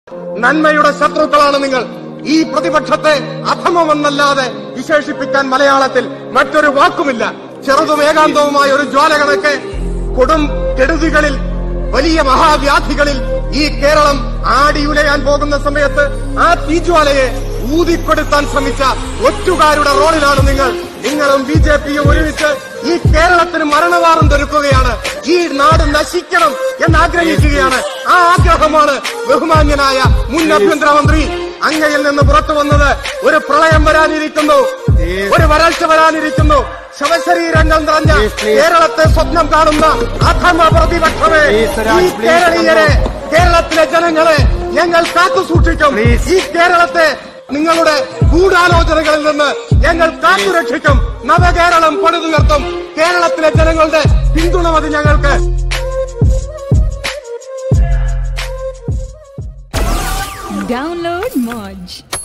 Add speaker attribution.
Speaker 1: നന്മയുടെ ശത്രുക്കളാണ് നിങ്ങൾ ഈ പ്രതിപക്ഷത്തെ അധമമെന്നല്ലാതെ വിശേഷിപ്പിക്കാൻ മലയാളത്തിൽ മറ്റൊരു വാക്കുമില്ല ചെറുതും ഏകാന്തവുമായ ഒരു ജ്വാല കണക്ക് കൊടും കെടുതികളിൽ വലിയ മഹാവ്യാധികളിൽ ഈ കേരളം ആടിയുലയാൻ പോകുന്ന സമയത്ത് ആ തീജ്വാലയെ ഊതിക്കൊടുത്താൻ ശ്രമിച്ച ഒറ്റുകാരുടെ റോളിലാണ് നിങ്ങൾ നിങ്ങളും ബി ജെ പിയും ഒരുമിച്ച് ഈ കേരളത്തിന് മരണവാറും തൊരുക്കുകയാണ് ഈ നാട് നശിക്കണം എന്ന് ആഗ്രഹിക്കുകയാണ് ആ ആഗ്രഹമാണ് ബഹുമാന്യനായ മുൻ ആഭ്യന്തരമന്ത്രി അങ്ങയിൽ നിന്ന് പുറത്തു വന്നത് ഒരു പ്രളയം വരാനിരിക്കുന്നു ഒരു വരൾച്ച വരാനിരിക്കുന്നു ശവശരീരങ്ങൾ നിറഞ്ഞ കേരളത്തെ സ്വപ്നം കാണുന്ന അധമ പ്രതിപക്ഷമേ ഈ കേരളീയരെ കേരളത്തിലെ ജനങ്ങളെ ഞങ്ങൾ കാത്തു സൂക്ഷിക്കും ഈ കേരളത്തെ നിങ്ങളുടെ ഗൂഢാലോചനകളിൽ നിന്ന് ഞങ്ങൾ കാത്തുരക്ഷിക്കും നവകേരളം പണിതുയർത്തും കേരളത്തിലെ ജനങ്ങളുടെ പിന്തുണ മതി ഞങ്ങൾക്ക്
Speaker 2: Download Moj.